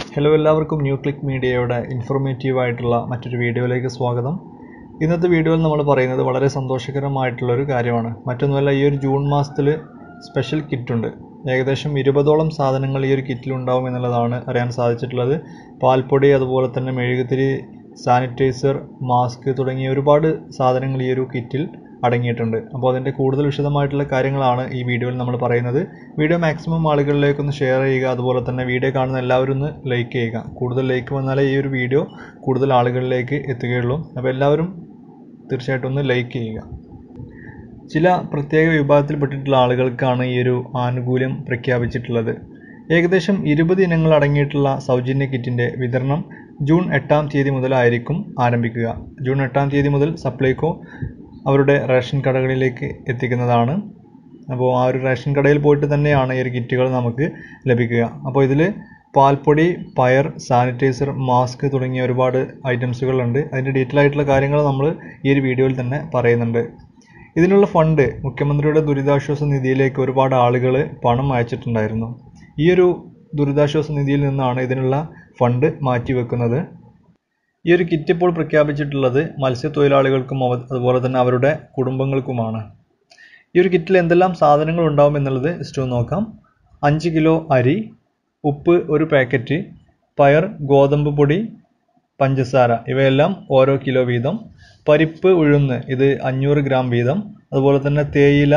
hello എല്ലാവർക്കും new click മീഡിയയുടെ informative ആയിട്ടുള്ള മറ്റൊരു വീഡിയോയിലേക്ക് സ്വാഗതം ഇന്നത്തെ വീഡിയോയിൽ നമ്മൾ പറയുന്നത് വളരെ സന്തോഷകരമായിട്ടുള്ള ഒരു കാര്യമാണ് മറ്റൊന്നുമല്ല ഈ ഒരു ജൂൺ മാസത്തിൽ സ്പെഷ്യൽ കിറ്റുണ്ട് ഏകദേശം ഇരുപതോളം സാധനങ്ങൾ ഈ ഒരു കിറ്റിൽ ഉണ്ടാവും എന്നുള്ളതാണ് അറിയാൻ സാധിച്ചിട്ടുള്ളത് പാൽപ്പൊടി അതുപോലെ തന്നെ മെഴുകുതിരി സാനിറ്റൈസർ മാസ്ക് തുടങ്ങിയ ഒരുപാട് സാധനങ്ങൾ ഈ ഒരു കിറ്റിൽ അടങ്ങിയിട്ടുണ്ട് അപ്പോൾ അതിൻ്റെ കൂടുതൽ വിശദമായിട്ടുള്ള കാര്യങ്ങളാണ് ഈ വീഡിയോയിൽ നമ്മൾ പറയുന്നത് വീഡിയോ മാക്സിമം ആളുകളിലേക്കൊന്ന് ഷെയർ ചെയ്യുക അതുപോലെ തന്നെ വീഡിയോ കാണുന്ന എല്ലാവരും ഒന്ന് ലൈക്ക് ചെയ്യുക കൂടുതൽ ലൈക്ക് വന്നാലേ ഈ ഒരു വീഡിയോ കൂടുതൽ ആളുകളിലേക്ക് എത്തുകയുള്ളൂ അപ്പോൾ എല്ലാവരും തീർച്ചയായിട്ടും ഒന്ന് ലൈക്ക് ചെയ്യുക ചില പ്രത്യേക വിഭാഗത്തിൽപ്പെട്ടിട്ടുള്ള ആളുകൾക്കാണ് ഈ ഒരു ആനുകൂല്യം പ്രഖ്യാപിച്ചിട്ടുള്ളത് ഏകദേശം ഇരുപത് ഇനങ്ങൾ അടങ്ങിയിട്ടുള്ള സൗജന്യ കിറ്റിൻ്റെ വിതരണം ജൂൺ എട്ടാം തീയതി മുതലായിരിക്കും ആരംഭിക്കുക ജൂൺ എട്ടാം തീയതി മുതൽ സപ്ലൈകോ അവരുടെ റേഷൻ കടകളിലേക്ക് എത്തിക്കുന്നതാണ് അപ്പോൾ ആ ഒരു റേഷൻ കടയിൽ പോയിട്ട് തന്നെയാണ് ഈ ഒരു കിറ്റുകൾ നമുക്ക് ലഭിക്കുക അപ്പോൾ ഇതിൽ പാൽപ്പൊടി പയർ സാനിറ്റൈസർ മാസ്ക് തുടങ്ങിയ ഒരുപാട് ഐറ്റംസുകളുണ്ട് അതിൻ്റെ ഡീറ്റെയിൽ ആയിട്ടുള്ള കാര്യങ്ങൾ നമ്മൾ ഈ ഒരു വീഡിയോയിൽ തന്നെ പറയുന്നുണ്ട് ഇതിനുള്ള ഫണ്ട് മുഖ്യമന്ത്രിയുടെ ദുരിതാശ്വാസ നിധിയിലേക്ക് ഒരുപാട് ആളുകൾ പണം അയച്ചിട്ടുണ്ടായിരുന്നു ഈ ഒരു ദുരിതാശ്വാസ നിധിയിൽ നിന്നാണ് ഇതിനുള്ള ഫണ്ട് മാറ്റിവെക്കുന്നത് ഈ ഒരു കിറ്റ് ഇപ്പോൾ പ്രഖ്യാപിച്ചിട്ടുള്ളത് മത്സ്യത്തൊഴിലാളികൾക്കും അവ- അതുപോലെ തന്നെ അവരുടെ കുടുംബങ്ങൾക്കുമാണ് ഈ ഒരു കിറ്റിൽ എന്തെല്ലാം സാധനങ്ങൾ ഉണ്ടാവും എന്നുള്ളത് ജസ്റ്റ് ഒന്ന് നോക്കാം അഞ്ച് കിലോ അരി ഉപ്പ് ഒരു പാക്കറ്റ് പയർ ഗോതമ്പ് പൊടി പഞ്ചസാര ഇവയെല്ലാം ഓരോ കിലോ വീതം പരിപ്പ് ഉഴുന്ന് ഇത് അഞ്ഞൂറ് ഗ്രാം വീതം അതുപോലെ തന്നെ തേയില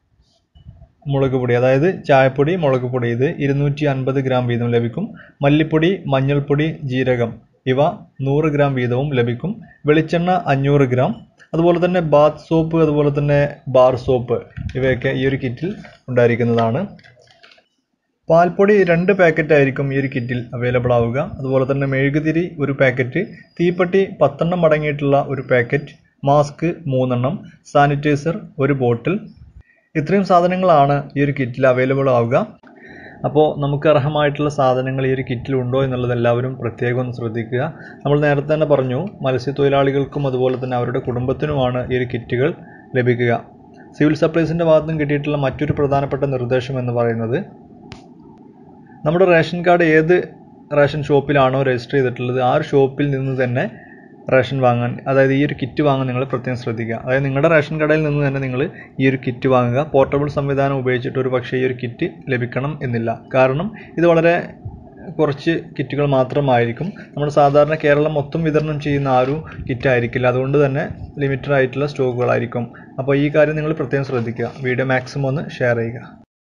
മുളക് പൊടി അതായത് ചായപ്പൊടി മുളക് പൊടി ഇത് ഇരുന്നൂറ്റി അൻപത് ഗ്രാം വീതം ലഭിക്കും മല്ലിപ്പൊടി മഞ്ഞൾപ്പൊടി ജീരകം ഇവ നൂറ് ഗ്രാം വീതവും ലഭിക്കും വെളിച്ചെണ്ണ അഞ്ഞൂറ് ഗ്രാം അതുപോലെ തന്നെ ബാത്ത് സോപ്പ് അതുപോലെ തന്നെ ബാർ സോപ്പ് ഇവയൊക്കെ ഈ ഒരു കിറ്റിൽ ഉണ്ടായിരിക്കുന്നതാണ് പാൽപ്പൊടി രണ്ട് പാക്കറ്റ് ആയിരിക്കും ഈ ഒരു കിറ്റിൽ അവൈലബിൾ ആവുക അതുപോലെ തന്നെ മെഴുകുതിരി ഒരു പാക്കറ്റ് തീപ്പെട്ടി പത്തെണ്ണം അടങ്ങിയിട്ടുള്ള ഒരു പാക്കറ്റ് മാസ്ക് മൂന്നെണ്ണം സാനിറ്റൈസർ ഒരു ബോട്ടിൽ ഇത്രയും സാധനങ്ങളാണ് ഈ ഒരു കിറ്റിൽ അവൈലബിൾ ആവുക അപ്പോൾ നമുക്ക് അർഹമായിട്ടുള്ള സാധനങ്ങൾ ഈ ഒരു കിറ്റിൽ ഉണ്ടോ എന്നുള്ളത് എല്ലാവരും പ്രത്യേകം ഒന്ന് ശ്രദ്ധിക്കുക നമ്മൾ നേരത്തെ തന്നെ പറഞ്ഞു മത്സ്യത്തൊഴിലാളികൾക്കും അതുപോലെ തന്നെ അവരുടെ കുടുംബത്തിനുമാണ് ഈ ഒരു കിറ്റുകൾ ലഭിക്കുക സിവിൽ സപ്ലൈസിൻ്റെ ഭാഗത്തു നിന്നും കിട്ടിയിട്ടുള്ള മറ്റൊരു പ്രധാനപ്പെട്ട നിർദ്ദേശം എന്ന് പറയുന്നത് നമ്മുടെ റേഷൻ കാർഡ് ഏത് റേഷൻ ഷോപ്പിലാണോ രജിസ്റ്റർ ചെയ്തിട്ടുള്ളത് ആ ഒരു ഷോപ്പിൽ നിന്ന് തന്നെ റേഷൻ വാങ്ങാൻ അതായത് ഈ ഒരു കിറ്റ് വാങ്ങാൻ നിങ്ങൾ പ്രത്യേകം ശ്രദ്ധിക്കുക അതായത് നിങ്ങളുടെ റേഷൻ കടയിൽ നിന്ന് തന്നെ നിങ്ങൾ ഈ ഒരു കിറ്റ് വാങ്ങുക പോർട്ടബിൾ സംവിധാനം ഉപയോഗിച്ചിട്ട് ഒരു പക്ഷേ ഈ ഒരു കിറ്റ് ലഭിക്കണം എന്നില്ല കാരണം ഇത് വളരെ കുറച്ച് കിറ്റുകൾ മാത്രമായിരിക്കും നമ്മൾ സാധാരണ കേരളം മൊത്തം വിതരണം ചെയ്യുന്ന ആ ഒരു കിറ്റ് ആയിരിക്കില്ല അതുകൊണ്ട് തന്നെ ലിമിറ്റഡ് ആയിട്ടുള്ള സ്റ്റോക്കുകളായിരിക്കും അപ്പോൾ ഈ കാര്യം നിങ്ങൾ പ്രത്യേകം ശ്രദ്ധിക്കുക വീഡിയോ മാക്സിമം ഒന്ന് ഷെയർ ചെയ്യുക